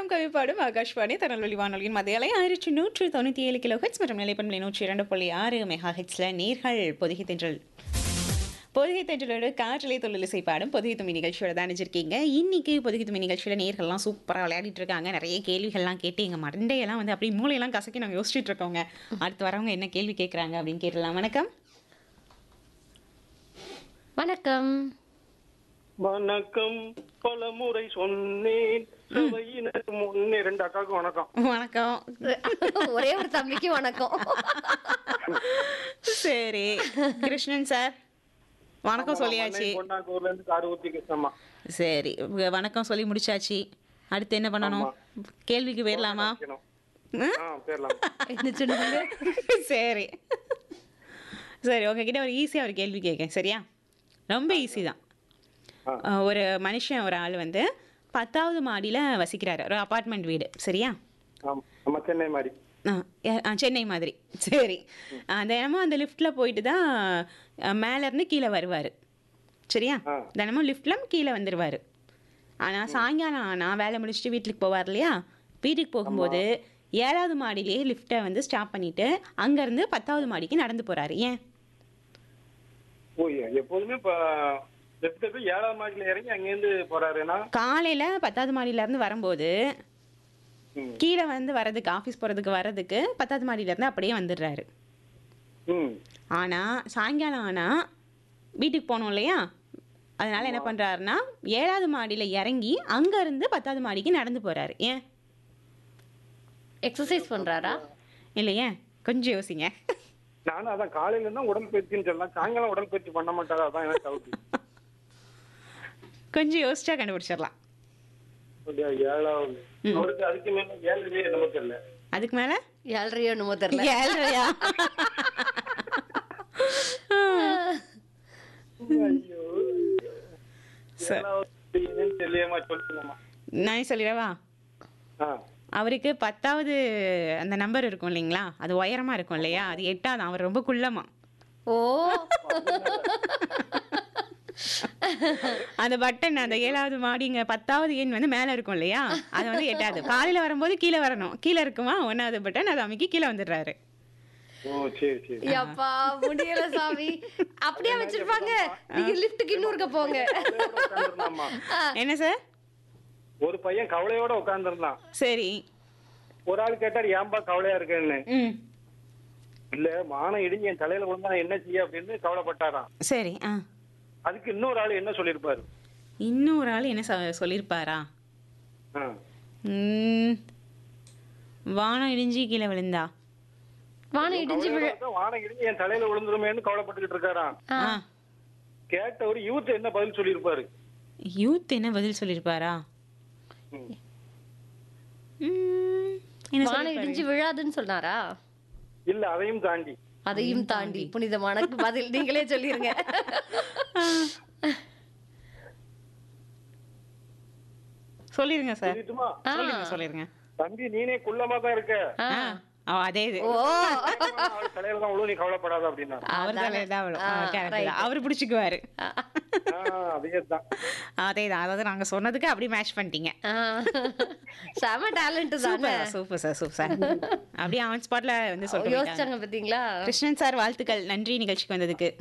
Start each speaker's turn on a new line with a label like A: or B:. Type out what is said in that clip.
A: கவியும் கவிப்பாடும் ஆகாஷ்வாணி திருநெல்வேலி வானொலியின் மதியலை ஆயிரத்தி நூற்று தொண்ணூற்றி ஏழு கிலோ ஹெட்ஸ் மற்றும் நிலைப்பண்பலை நூற்றி இரண்டு புள்ளி ஆறு மெகா ஹெட்ஸில் நீர்கள் பொதுகை தென்றல் பொதுகை தென்றலோட காற்றலை தொழிலிசை பாடும் பொதுகை தும்மி நிகழ்ச்சியோட தான் நினைச்சிருக்கீங்க இன்னைக்கு பொதுகை தும்மி நிகழ்ச்சியில் நேர்கள்லாம் சூப்பராக விளையாடிட்டு இருக்காங்க நிறைய கேள்விகள்லாம் கேட்டு எங்கள் மண்டையெல்லாம் வந்து அப்படியே மூளையெல்லாம் கசக்கி நாங்கள் யோசிச்சுட்டு இருக்கோங்க அடுத்து வரவங்க என்ன கேள்வி கேட்குறாங்க அப்படின்னு கேட்டலாம் வணக்கம்
B: வணக்கம்
C: வணக்கம் பல முறை சொன்னேன் சபையினர் முன்னே ரெண்டு அக்காவுக்கு வணக்கம்
A: வணக்கம்
B: ஒரே ஒரு தம்பிக்கு வணக்கம்
A: சரி கிருஷ்ணன் சார் வணக்கம் சொல்லியாச்சு
C: பொன்னாக்கூர்ல இருந்து கார் ஊத்தி கிருஷ்ணம்மா
A: சரி உங்க வணக்கம் சொல்லி முடிச்சாச்சு அடுத்து என்ன பண்ணணும் கேள்விக்கு போயிடலாமா
C: வைக்கணும்.
A: ம்?
C: ஆ பேரலாம்
B: என்ன சொன்னீங்க
A: சரி சரி உங்ககிட்ட ஒரு ஈஸியாக ஒரு கேள்வி கேட்கேன் சரியா ரொம்ப ஈஸி தான்
C: ஆ.
A: அஹ், ஒரு மனுஷன் ஒரு ஆள் வந்து பத்தாவது மாடியில் வசிக்கிறாரு ஒரு அப்பார்ட்மெண்ட் வீடு சரியா
C: ஆமா நம்ம சென்னை மாதிரி
A: ஆ, எ- ஆ, சென்னை மாதிரி சரி ஆ, தினமும் அந்த லிஃப்ட்டில் போயிட்டு தான் மேலேருந்து கீழே வருவார் சரியா
C: ஆ.
A: தினமும் லிஃப்ட்டில் கீழே வந்துடுவார் ஆனால் சாயங்காலம் ஆனால் வேலை முடிச்சுட்டு வீட்டுக்கு போவார் இல்லையா வீட்டுக்கு போகும்போது ஏழாவது மாடியிலேயே லிஃப்ட்டை வந்து ஸ்டாப் பண்ணிவிட்டு அங்கேருந்து பத்தாவது மாடிக்கு நடந்து போகிறாரு ஏன்
C: ஓ எ- எப்போதுமே இப்ப லெஃப்ட் போய் ஏழாவது மாடியில இறங்கி அங்கேருந்து போறாருன்னா
A: காலையில் பத்தாவது மாடியிலேருந்து வரும்போது
C: ம்.
A: கீழே வந்து வரதுக்கு ஆஃபீஸ் போகிறதுக்கு வர்றதுக்கு பத்தாவது மாடியிலேருந்து அப்படியே வந்துடுறாரு
C: ம்
A: ஆனால் சாயங்காலம் ஆனால் வீட்டுக்கு போனோம் இல்லையா அதனால என்ன பண்ணுறாருன்னா ஏழாவது மாடியில் இறங்கி அங்கேருந்து பத்தாவது மாடிக்கு நடந்து போகிறாரு ஏன்
B: எக்ஸசைஸ் பண்றாரா
A: இல்லையே கொஞ்சம் யோசிங்க
C: நானும் அதான் காலையில இருந்தா உடற்பயிற்சின்னு சொல்லலாம் சாயங்காலம் உடற்பயிற்சி பண்ண மாட்டாரா அதான் எனக்கு டவுட்
A: கொஞ்சம் யோசிச்சா கண்டுபிடிச்சிடலாம்
C: அப்படியா ஏழாவது அவருக்கு அதுக்கு மேல ஏழு என்னமோ தெரியல
A: அதுக்கு மேலே
B: ஏழ்றையோ என்னமோ தெரியல
A: ஏழ்றையா
C: ஐயோ
A: சரி
C: ஏழாவது என்னன்னு தெரியமா சொல்லுங்கம்மா
A: நானே சொல்லிடவா
C: ஆ
A: அவருக்கு பத்தாவது அந்த நம்பர் இருக்கும் இல்லைங்களா அது உயரமாக இருக்கும் இல்லையா அது எட்டாவது அவர் ரொம்ப குள்ளமா
B: ஓ
A: அந்த பட்டன் அந்த ஏழாவது மாடிங்க பத்தாவது எண் வந்து மேலே இருக்கும் இல்லையா அது வந்து எட்டாவது காலையில் வரும்போது கீழே வரணும் கீழே இருக்குமா ஒன்றாவது பட்டன் அதை அமைக்கி கீழே வந்துடுறாரு
C: ஓ சரி சரி
B: அப்பா முடியல சாமி அப்படியே வச்சிருப்பாங்க நீங்க லிஃப்ட்டுக்கு இன்னொருக்க போங்க
C: கவலையோட உட்கார்ந்திருந்தாம்மா.
A: என்ன சார்
C: ஒரு பையன் கவலையோட உட்கார்ந்திருந்தான்
A: சரி
C: ஒரு ஆள் கேட்டார் ஏன்பா கவலையா இருக்கேன்னு
A: ம்
C: இல்ல மானம் இடிஞ்சு என் தலையில விழுந்தா நான் என்ன செய்ய அப்படின்னு கவலைப்பட்டாராம்
A: சரி ஆ
C: அதுக்கு இன்னொரு ஆள் என்ன சொல்லிருப்பாரு
A: இன்னொரு ஆள் என்ன சொ- சொல்லியிருப்பாரா
C: ஆ.
A: ம், வானம் இடிஞ்சு கீழே விழுந்தா
B: வானம் இடிஞ்சு
C: கவலையோட
B: விழ
C: இருக்கா, வானம் இடிஞ்சு என் தலையில விழுந்துருமேன்னு கவலைப்பட்டுக்கிட்டு இருக்காராம்
A: ஆ
C: கேட்டவர் யூத் என்ன பதில் சொல்லியிருப்பாரு
A: யூத் என்ன பதில் சொல்லியிருப்பாரா
C: ம்.
A: ம், என்ன
B: வானம்
A: சொல்லியிருப்பாரு?
B: இடிஞ்சு விழாதுன்னு சொன்னாரா
C: இல்ல அதையும் தாண்டி
B: அதையும் தாண்டி புனிதமான பதில் நீங்களே சொல்லிருங்க
A: சொல்லிருங்க சார்
C: சொல்லிட்டுமா
A: சொல்லிருங்க சொல்லிருங்க
C: தம்பி நீனே குள்ளமா தான் இருக்க
B: ஆ.
A: ஆ ஓ, அதே இது
B: ஓ
C: அவள் தலையில தான் விழுவும் நீ கவலைப்படாத அப்படின்னா
A: அவர் தலையில தான் விழும். ஆ,
B: ஆ,
A: correct
B: right.
A: தான். அவர் பிடிச்சிக்குவாரு
C: ஆ, அதே தான்
A: அதே தான் அதாவது நாங்க சொன்னதுக்கு அப்படியே மேட்ச் பண்ணிட்டீங்க
B: ஆ. செம டேலண்ட் தானே
A: super super sir super sir அப்படியே ஆன் ஸ்பாட்ல வந்து சொல்றீங்க
B: யோசிச்சாங்க பாத்தீங்களா
A: கிருஷ்ணன் சார் வாழ்த்துக்கள் நன்றி நிகழ்ச்சிக்கு வந்ததுக்கு